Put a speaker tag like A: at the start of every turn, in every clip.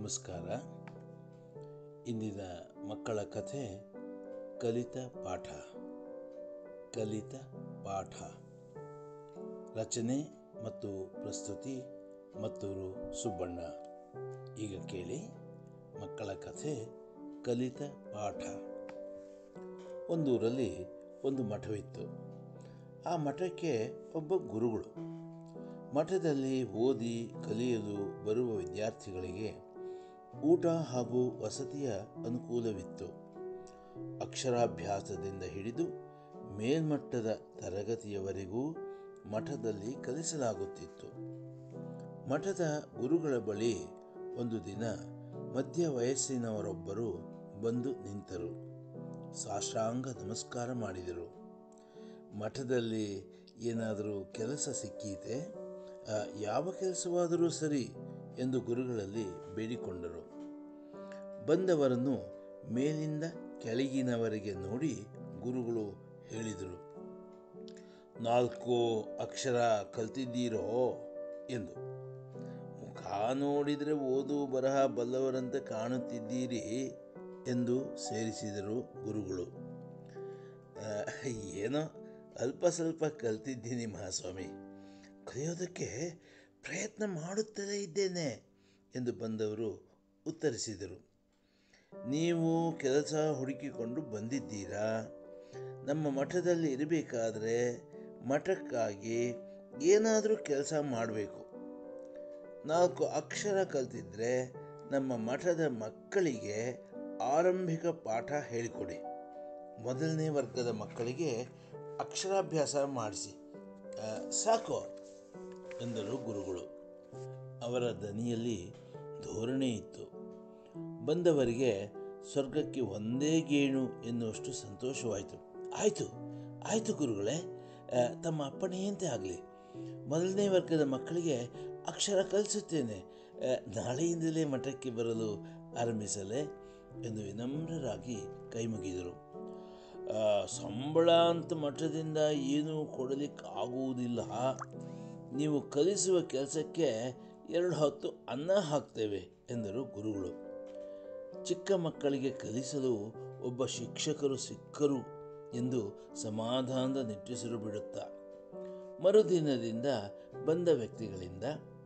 A: ನಮಸ್ಕಾರ ಇಂದಿನ ಮಕ್ಕಳ ಕಥೆ ಕಲಿತ ಪಾಠ ಕಲಿತ ಪಾಠ ರಚನೆ ಮತ್ತು ಪ್ರಸ್ತುತಿ ಮತ್ತೂರು ಸುಬ್ಬಣ್ಣ ಈಗ ಕೇಳಿ ಮಕ್ಕಳ ಕಥೆ ಕಲಿತ ಪಾಠ ಒಂದೂರಲ್ಲಿ ಒಂದು ಮಠವಿತ್ತು ಆ ಮಠಕ್ಕೆ ಒಬ್ಬ ಗುರುಗಳು ಮಠದಲ್ಲಿ ಓದಿ ಕಲಿಯಲು ಬರುವ ವಿದ್ಯಾರ್ಥಿಗಳಿಗೆ ಊಟ ಹಾಗೂ ವಸತಿಯ ಅನುಕೂಲವಿತ್ತು ಅಕ್ಷರಾಭ್ಯಾಸದಿಂದ ಹಿಡಿದು ಮೇಲ್ಮಟ್ಟದ ತರಗತಿಯವರೆಗೂ ಮಠದಲ್ಲಿ ಕಲಿಸಲಾಗುತ್ತಿತ್ತು ಮಠದ ಗುರುಗಳ ಬಳಿ ಒಂದು ದಿನ ಮಧ್ಯ ವಯಸ್ಸಿನವರೊಬ್ಬರು ಬಂದು ನಿಂತರು ಸಾಷ್ಟಾಂಗ ನಮಸ್ಕಾರ ಮಾಡಿದರು ಮಠದಲ್ಲಿ ಏನಾದರೂ ಕೆಲಸ ಸಿಕ್ಕೀತೆ ಆ, ಯಾವ ಕೆಲಸವಾದರೂ ಸರಿ ಎಂದು ಗುರುಗಳಲ್ಲಿ ಬೇಡಿಕೊಂಡರು ಬಂದವರನ್ನು ಮೇಲಿಂದ ಕೆಳಗಿನವರೆಗೆ ನೋಡಿ ಗುರುಗಳು ಹೇಳಿದರು ನಾಲ್ಕು ಅಕ್ಷರ ಕಲ್ತಿದ್ದೀರೋ ಎಂದು ಮುಖ ನೋಡಿದರೆ ಓದು ಬರಹ ಬಲ್ಲವರಂತೆ ಕಾಣುತ್ತಿದ್ದೀರಿ ಎಂದು ಸೇರಿಸಿದರು ಗುರುಗಳು ಆ, ಏನೋ ಅಲ್ಪ ಸ್ವಲ್ಪ ಕಲ್ತಿದ್ದೀನಿ ಮಹಾಸ್ವಾಮಿ ಕಲಿಯೋದಕ್ಕೆ ಪ್ರಯತ್ನ ಮಾಡುತ್ತಲೇ ಇದ್ದೇನೆ ಎಂದು ಬಂದವರು ಉತ್ತರಿಸಿದರು ನೀವು ಕೆಲಸ ಹುಡುಕಿಕೊಂಡು ಬಂದಿದ್ದೀರಾ ನಮ್ಮ ಮಠದಲ್ಲಿ ಇರಬೇಕಾದ್ರೆ ಮಠಕ್ಕಾಗಿ ಏನಾದರೂ ಕೆಲಸ ಮಾಡಬೇಕು ನಾಲ್ಕು ಅಕ್ಷರ ಕಲ್ತಿದ್ರೆ ನಮ್ಮ ಮಠದ ಮಕ್ಕಳಿಗೆ ಆರಂಭಿಕ ಪಾಠ ಹೇಳಿಕೊಡಿ ಮೊದಲನೇ ವರ್ಗದ ಮಕ್ಕಳಿಗೆ ಅಕ್ಷರಾಭ್ಯಾಸ ಮಾಡಿಸಿ ಆ, ಸಾಕು ಎಂದರು ಗುರುಗಳು ಅವರ ದನಿಯಲ್ಲಿ ಧೋರಣೆ ಇತ್ತು ಬಂದವರಿಗೆ ಸ್ವರ್ಗಕ್ಕೆ ಒಂದೇ ಗೇಣು ಎನ್ನುವಷ್ಟು ಸಂತೋಷವಾಯಿತು ಆಯಿತು ಆಯಿತು ಗುರುಗಳೇ ಆ, ತಮ್ಮ ಅಪ್ಪಣೆಯಂತೆ ಆಗಲಿ ಮೊದಲನೇ ವರ್ಗದ ಮಕ್ಕಳಿಗೆ ಅಕ್ಷರ ಕಲಿಸುತ್ತೇನೆ ಆ, ನಾಳೆಯಿಂದಲೇ ಮಠಕ್ಕೆ ಬರಲು ಆರಂಭಿಸಲೇ ಎಂದು ವಿನಮ್ರರಾಗಿ ಕೈ ಮುಗಿದರು ಆ, ಸಂಬಳ ಅಂತ ಮಠದಿಂದ ಏನೂ ಕೊಡಲಿಕ್ಕೆ ಆಗುವುದಿಲ್ಲ ನೀವು ಕಲಿಸುವ ಕೆಲಸಕ್ಕೆ ಎರಡು ಹೊತ್ತು ಅನ್ನ ಹಾಕ್ತೇವೆ ಎಂದರು ಗುರುಗಳು ಚಿಕ್ಕ ಮಕ್ಕಳಿಗೆ ಕಲಿಸಲು ಒಬ್ಬ ಶಿಕ್ಷಕರು ಸಿಕ್ಕರು ಎಂದು ಸಮಾಧಾನದ ನಿಟ್ಟುಸಿರು ಬಿಡುತ್ತಾ ಮರುದಿನದಿಂದ ಬಂದ ವ್ಯಕ್ತಿಗಳಿಂದ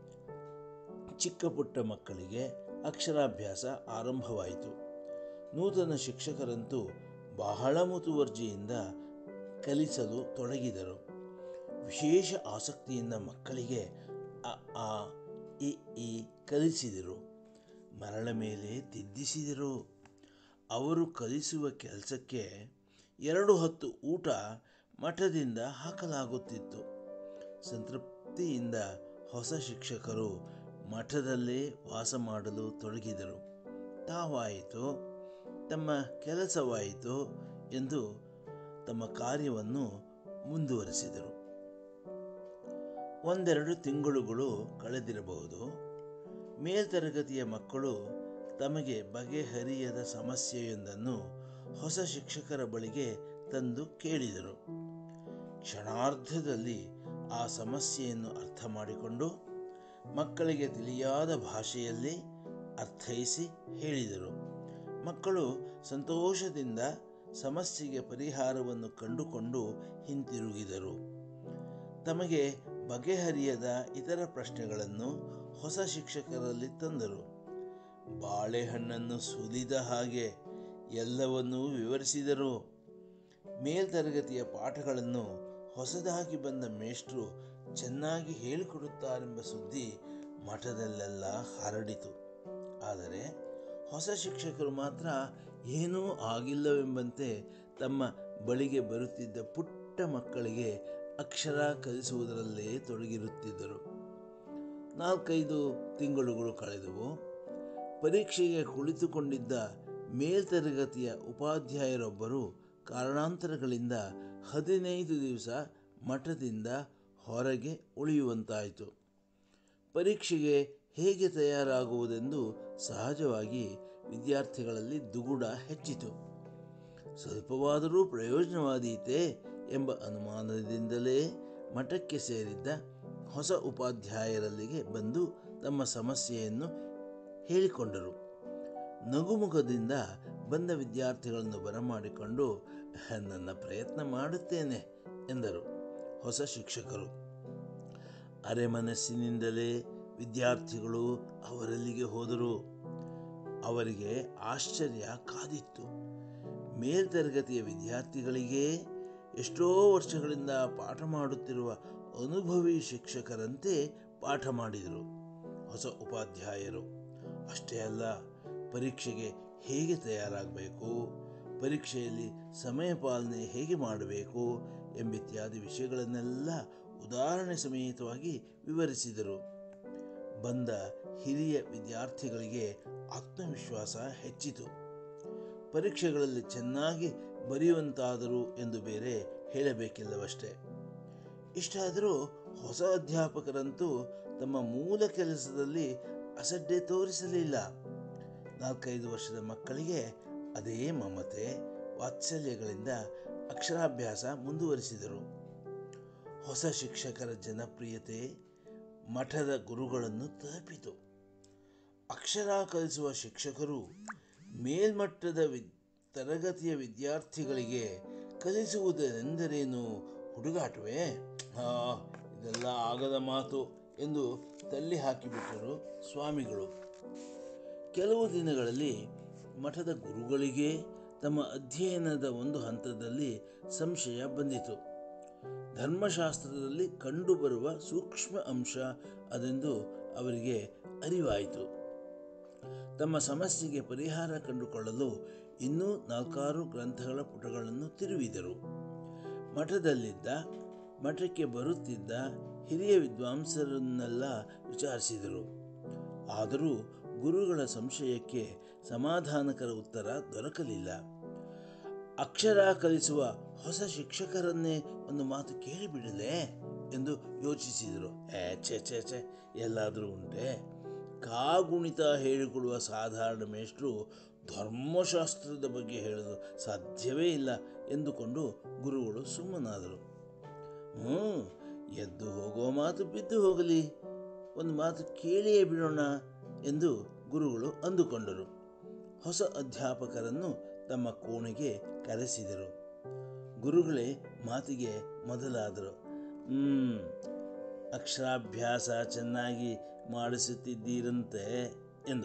A: ಚಿಕ್ಕ ಪುಟ್ಟ ಮಕ್ಕಳಿಗೆ ಅಕ್ಷರಾಭ್ಯಾಸ ಆರಂಭವಾಯಿತು ನೂತನ ಶಿಕ್ಷಕರಂತೂ ಬಹಳ ಮುತುವರ್ಜಿಯಿಂದ ಕಲಿಸಲು ತೊಡಗಿದರು ವಿಶೇಷ ಆಸಕ್ತಿಯಿಂದ ಮಕ್ಕಳಿಗೆ ಅ ಆ ಇ ಈ ಕಲಿಸಿದರು ಮರಳ ಮೇಲೆ ತಿದ್ದಿಸಿದರು ಅವರು ಕಲಿಸುವ ಕೆಲಸಕ್ಕೆ ಎರಡು ಹೊತ್ತು ಊಟ ಮಠದಿಂದ ಹಾಕಲಾಗುತ್ತಿತ್ತು ಸಂತೃಪ್ತಿಯಿಂದ ಹೊಸ ಶಿಕ್ಷಕರು ಮಠದಲ್ಲೇ ವಾಸ ಮಾಡಲು ತೊಡಗಿದರು ತಾವಾಯಿತು ತಮ್ಮ ಕೆಲಸವಾಯಿತು ಎಂದು ತಮ್ಮ ಕಾರ್ಯವನ್ನು ಮುಂದುವರಿಸಿದರು ಒಂದೆರಡು ತಿಂಗಳುಗಳು ಕಳೆದಿರಬಹುದು ಮೇಲ್ತರಗತಿಯ ಮಕ್ಕಳು ತಮಗೆ ಬಗೆಹರಿಯದ ಸಮಸ್ಯೆಯೊಂದನ್ನು ಹೊಸ ಶಿಕ್ಷಕರ ಬಳಿಗೆ ತಂದು ಕೇಳಿದರು ಕ್ಷಣಾರ್ಧದಲ್ಲಿ ಆ ಸಮಸ್ಯೆಯನ್ನು ಅರ್ಥ ಮಾಡಿಕೊಂಡು ಮಕ್ಕಳಿಗೆ ತಿಳಿಯಾದ ಭಾಷೆಯಲ್ಲಿ ಅರ್ಥೈಸಿ ಹೇಳಿದರು ಮಕ್ಕಳು ಸಂತೋಷದಿಂದ ಸಮಸ್ಯೆಗೆ ಪರಿಹಾರವನ್ನು ಕಂಡುಕೊಂಡು ಹಿಂತಿರುಗಿದರು ತಮಗೆ ಬಗೆಹರಿಯದ ಇತರ ಪ್ರಶ್ನೆಗಳನ್ನು ಹೊಸ ಶಿಕ್ಷಕರಲ್ಲಿ ತಂದರು ಬಾಳೆಹಣ್ಣನ್ನು ಸುಲಿದ ಹಾಗೆ ಎಲ್ಲವನ್ನೂ ವಿವರಿಸಿದರು ಮೇಲ್ತರಗತಿಯ ಪಾಠಗಳನ್ನು ಹೊಸದಾಗಿ ಬಂದ ಮೇಷ್ಟ್ರು ಚೆನ್ನಾಗಿ ಹೇಳಿಕೊಡುತ್ತಾರೆಂಬ ಸುದ್ದಿ ಮಠದಲ್ಲೆಲ್ಲ ಹರಡಿತು ಆದರೆ ಹೊಸ ಶಿಕ್ಷಕರು ಮಾತ್ರ ಏನೂ ಆಗಿಲ್ಲವೆಂಬಂತೆ ತಮ್ಮ ಬಳಿಗೆ ಬರುತ್ತಿದ್ದ ಪುಟ್ಟ ಮಕ್ಕಳಿಗೆ ಅಕ್ಷರ ಕಲಿಸುವುದರಲ್ಲೇ ತೊಡಗಿರುತ್ತಿದ್ದರು ನಾಲ್ಕೈದು ತಿಂಗಳುಗಳು ಕಳೆದವು ಪರೀಕ್ಷೆಗೆ ಕುಳಿತುಕೊಂಡಿದ್ದ ಮೇಲ್ತರಗತಿಯ ಉಪಾಧ್ಯಾಯರೊಬ್ಬರು ಕಾರಣಾಂತರಗಳಿಂದ ಹದಿನೈದು ದಿವಸ ಮಠದಿಂದ ಹೊರಗೆ ಉಳಿಯುವಂತಾಯಿತು ಪರೀಕ್ಷೆಗೆ ಹೇಗೆ ತಯಾರಾಗುವುದೆಂದು ಸಹಜವಾಗಿ ವಿದ್ಯಾರ್ಥಿಗಳಲ್ಲಿ ದುಗುಡ ಹೆಚ್ಚಿತು ಸ್ವಲ್ಪವಾದರೂ ಪ್ರಯೋಜನವಾದೀತೆ ಎಂಬ ಅನುಮಾನದಿಂದಲೇ ಮಠಕ್ಕೆ ಸೇರಿದ್ದ ಹೊಸ ಉಪಾಧ್ಯಾಯರಲ್ಲಿಗೆ ಬಂದು ತಮ್ಮ ಸಮಸ್ಯೆಯನ್ನು ಹೇಳಿಕೊಂಡರು ನಗುಮುಖದಿಂದ ಬಂದ ವಿದ್ಯಾರ್ಥಿಗಳನ್ನು ಬರಮಾಡಿಕೊಂಡು ನನ್ನ ಪ್ರಯತ್ನ ಮಾಡುತ್ತೇನೆ ಎಂದರು ಹೊಸ ಶಿಕ್ಷಕರು ಅರೆಮನಸ್ಸಿನಿಂದಲೇ ವಿದ್ಯಾರ್ಥಿಗಳು ಅವರಲ್ಲಿಗೆ ಹೋದರು ಅವರಿಗೆ ಆಶ್ಚರ್ಯ ಕಾದಿತ್ತು ಮೇಲ್ತರಗತಿಯ ವಿದ್ಯಾರ್ಥಿಗಳಿಗೆ ಎಷ್ಟೋ ವರ್ಷಗಳಿಂದ ಪಾಠ ಮಾಡುತ್ತಿರುವ ಅನುಭವಿ ಶಿಕ್ಷಕರಂತೆ ಪಾಠ ಮಾಡಿದರು ಹೊಸ ಉಪಾಧ್ಯಾಯರು ಅಷ್ಟೇ ಅಲ್ಲ ಪರೀಕ್ಷೆಗೆ ಹೇಗೆ ತಯಾರಾಗಬೇಕು ಪರೀಕ್ಷೆಯಲ್ಲಿ ಸಮಯ ಪಾಲನೆ ಹೇಗೆ ಮಾಡಬೇಕು ಎಂಬಿತ್ಯಾದಿ ವಿಷಯಗಳನ್ನೆಲ್ಲ ಉದಾಹರಣೆ ಸಮೇತವಾಗಿ ವಿವರಿಸಿದರು ಬಂದ ಹಿರಿಯ ವಿದ್ಯಾರ್ಥಿಗಳಿಗೆ ಆತ್ಮವಿಶ್ವಾಸ ಹೆಚ್ಚಿತು ಪರೀಕ್ಷೆಗಳಲ್ಲಿ ಚೆನ್ನಾಗಿ ಬರೆಯುವಂತಾದರು ಎಂದು ಬೇರೆ ಹೇಳಬೇಕಿಲ್ಲವಷ್ಟೇ ಇಷ್ಟಾದರೂ ಹೊಸ ಅಧ್ಯಾಪಕರಂತೂ ತಮ್ಮ ಮೂಲ ಕೆಲಸದಲ್ಲಿ ಅಸಡ್ಡೆ ತೋರಿಸಲಿಲ್ಲ ನಾಲ್ಕೈದು ವರ್ಷದ ಮಕ್ಕಳಿಗೆ ಅದೇ ಮಮತೆ ವಾತ್ಸಲ್ಯಗಳಿಂದ ಅಕ್ಷರಾಭ್ಯಾಸ ಮುಂದುವರಿಸಿದರು ಹೊಸ ಶಿಕ್ಷಕರ ಜನಪ್ರಿಯತೆ ಮಠದ ಗುರುಗಳನ್ನು ತಲುಪಿತು ಅಕ್ಷರ ಕಲಿಸುವ ಶಿಕ್ಷಕರು ಮೇಲ್ಮಟ್ಟದ ವಿ ತರಗತಿಯ ವಿದ್ಯಾರ್ಥಿಗಳಿಗೆ ಕಲಿಸುವುದೆಂದರೇನು ಹುಡುಗಾಟವೇ ಹಾ ಇದೆಲ್ಲ ಆಗದ ಮಾತು ಎಂದು ತಳ್ಳಿ ಹಾಕಿಬಿಟ್ಟರು ಸ್ವಾಮಿಗಳು ಕೆಲವು ದಿನಗಳಲ್ಲಿ ಮಠದ ಗುರುಗಳಿಗೆ ತಮ್ಮ ಅಧ್ಯಯನದ ಒಂದು ಹಂತದಲ್ಲಿ ಸಂಶಯ ಬಂದಿತು ಧರ್ಮಶಾಸ್ತ್ರದಲ್ಲಿ ಕಂಡುಬರುವ ಸೂಕ್ಷ್ಮ ಅಂಶ ಅದೆಂದು ಅವರಿಗೆ ಅರಿವಾಯಿತು ತಮ್ಮ ಸಮಸ್ಯೆಗೆ ಪರಿಹಾರ ಕಂಡುಕೊಳ್ಳಲು ಇನ್ನೂ ನಾಲ್ಕಾರು ಗ್ರಂಥಗಳ ಪುಟಗಳನ್ನು ತಿರುವಿದರು ಮಠದಲ್ಲಿದ್ದ ಮಠಕ್ಕೆ ಬರುತ್ತಿದ್ದ ಹಿರಿಯ ವಿದ್ವಾಂಸರನ್ನೆಲ್ಲ ವಿಚಾರಿಸಿದರು ಆದರೂ ಗುರುಗಳ ಸಂಶಯಕ್ಕೆ ಸಮಾಧಾನಕರ ಉತ್ತರ ದೊರಕಲಿಲ್ಲ ಅಕ್ಷರ ಕಲಿಸುವ ಹೊಸ ಶಿಕ್ಷಕರನ್ನೇ ಒಂದು ಮಾತು ಕೇಳಿಬಿಡಲೇ ಎಂದು ಯೋಚಿಸಿದರು ಏ ಛೆ ಛೆ ಛೆ ಎಲ್ಲಾದರೂ ಉಂಟೆ ಕಾಗುಣಿತ ಹೇಳಿಕೊಡುವ ಸಾಧಾರಣ ಮೇಷ್ಟ್ರು ಧರ್ಮಶಾಸ್ತ್ರದ ಬಗ್ಗೆ ಹೇಳಲು ಸಾಧ್ಯವೇ ಇಲ್ಲ ಎಂದುಕೊಂಡು ಗುರುಗಳು ಸುಮ್ಮನಾದರು ಹ್ಞೂ ಎದ್ದು ಹೋಗೋ ಮಾತು ಬಿದ್ದು ಹೋಗಲಿ ಒಂದು ಮಾತು ಕೇಳಿಯೇ ಬಿಡೋಣ ಎಂದು ಗುರುಗಳು ಅಂದುಕೊಂಡರು ಹೊಸ ಅಧ್ಯಾಪಕರನ್ನು ತಮ್ಮ ಕೋಣೆಗೆ ಕರೆಸಿದರು ಗುರುಗಳೇ ಮಾತಿಗೆ ಮೊದಲಾದರು ಹ್ಮ್ ಅಕ್ಷರಾಭ್ಯಾಸ ಚೆನ್ನಾಗಿ ಮಾಡಿಸುತ್ತಿದ್ದೀರಂತೆ ಎಂದು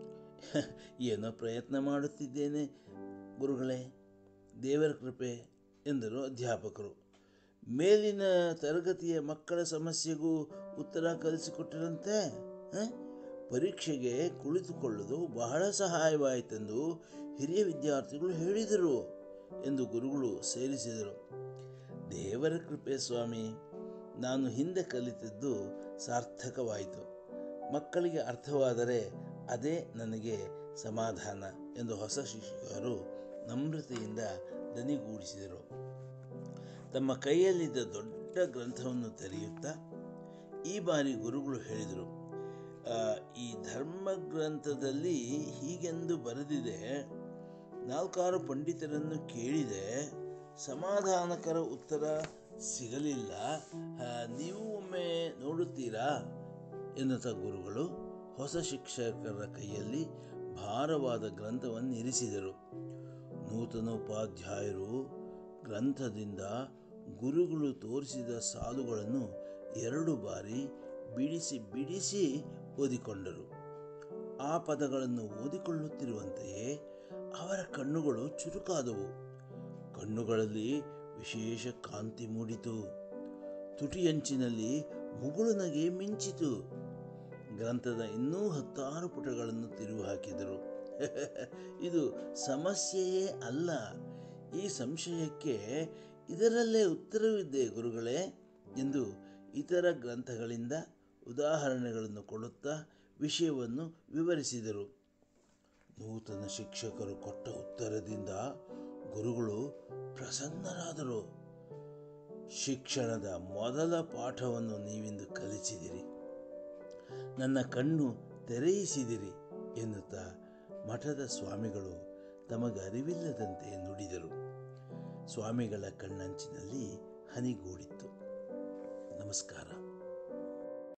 A: ಏನೋ ಪ್ರಯತ್ನ ಮಾಡುತ್ತಿದ್ದೇನೆ ಗುರುಗಳೇ ದೇವರ ಕೃಪೆ ಎಂದರು ಅಧ್ಯಾಪಕರು ಮೇಲಿನ ತರಗತಿಯ ಮಕ್ಕಳ ಸಮಸ್ಯೆಗೂ ಉತ್ತರ ಕಲಿಸಿಕೊಟ್ಟರಂತೆ ಹ? ಪರೀಕ್ಷೆಗೆ ಕುಳಿತುಕೊಳ್ಳಲು ಬಹಳ ಸಹಾಯವಾಯಿತೆಂದು ಹಿರಿಯ ವಿದ್ಯಾರ್ಥಿಗಳು ಹೇಳಿದರು ಎಂದು ಗುರುಗಳು ಸೇರಿಸಿದರು ದೇವರ ಕೃಪೆ ಸ್ವಾಮಿ ನಾನು ಹಿಂದೆ ಕಲಿತದ್ದು ಸಾರ್ಥಕವಾಯಿತು ಮಕ್ಕಳಿಗೆ ಅರ್ಥವಾದರೆ ಅದೇ ನನಗೆ ಸಮಾಧಾನ ಎಂದು ಹೊಸ ಶಿಕ್ಷಕರು ನಮ್ರತೆಯಿಂದ ದನಿಗೂಡಿಸಿದರು ತಮ್ಮ ಕೈಯಲ್ಲಿದ್ದ ದೊಡ್ಡ ಗ್ರಂಥವನ್ನು ತೆರೆಯುತ್ತಾ ಈ ಬಾರಿ ಗುರುಗಳು ಹೇಳಿದರು "ಆ, ಈ ಧರ್ಮ ಗ್ರಂಥದಲ್ಲಿ ಹೀಗೆಂದು ಬರೆದಿದೆ ನಾಲ್ಕಾರು ಪಂಡಿತರನ್ನು ಕೇಳಿದೆ ಸಮಾಧಾನಕರ ಉತ್ತರ ಸಿಗಲಿಲ್ಲ ಆ, ನೀವು ಒಮ್ಮೆ ನೋಡುತ್ತೀರಾ ಎನ್ನುತ್ತಾ ಗುರುಗಳು ಹೊಸ ಶಿಕ್ಷಕರ ಕೈಯಲ್ಲಿ ಭಾರವಾದ ಗ್ರಂಥವನ್ನು ಇರಿಸಿದರು ನೂತನ ಉಪಾಧ್ಯಾಯರು ಗ್ರಂಥದಿಂದ ಗುರುಗಳು ತೋರಿಸಿದ ಸಾಲುಗಳನ್ನು ಎರಡು ಬಾರಿ ಬಿಡಿಸಿ ಬಿಡಿಸಿ ಓದಿಕೊಂಡರು ಆ ಪದಗಳನ್ನು ಓದಿಕೊಳ್ಳುತ್ತಿರುವಂತೆಯೇ ಅವರ ಕಣ್ಣುಗಳು ಚುರುಕಾದವು ಕಣ್ಣುಗಳಲ್ಲಿ ವಿಶೇಷ ಕಾಂತಿ ಮೂಡಿತು ತುಟಿಯಂಚಿನಲ್ಲಿ ಮುಗುಳು ನಗೆ ಮಿಂಚಿತು ಗ್ರಂಥದ ಇನ್ನೂ ಹತ್ತಾರು ಪುಟಗಳನ್ನು ತಿರುವು ಹಾಕಿದರು ಇದು ಸಮಸ್ಯೆಯೇ ಅಲ್ಲ ಈ ಸಂಶಯಕ್ಕೆ ಇದರಲ್ಲೇ ಉತ್ತರವಿದೆ ಗುರುಗಳೇ ಎಂದು ಇತರ ಗ್ರಂಥಗಳಿಂದ ಉದಾಹರಣೆಗಳನ್ನು ಕೊಡುತ್ತಾ ವಿಷಯವನ್ನು ವಿವರಿಸಿದರು ನೂತನ ಶಿಕ್ಷಕರು ಕೊಟ್ಟ ಉತ್ತರದಿಂದ ಗುರುಗಳು ಪ್ರಸನ್ನರಾದರು ಶಿಕ್ಷಣದ ಮೊದಲ ಪಾಠವನ್ನು ನೀವಿಂದು ಕಲಿಸಿದಿರಿ ನನ್ನ ಕಣ್ಣು ತೆರೆಯಿಸಿದಿರಿ ಎನ್ನುತ್ತಾ ಮಠದ ಸ್ವಾಮಿಗಳು ತಮಗರಿವಿಲ್ಲದಂತೆ ನುಡಿದರು ಸ್ವಾಮಿಗಳ ಕಣ್ಣಂಚಿನಲ್ಲಿ ಹನಿಗೂಡಿತ್ತು ನಮಸ್ಕಾರ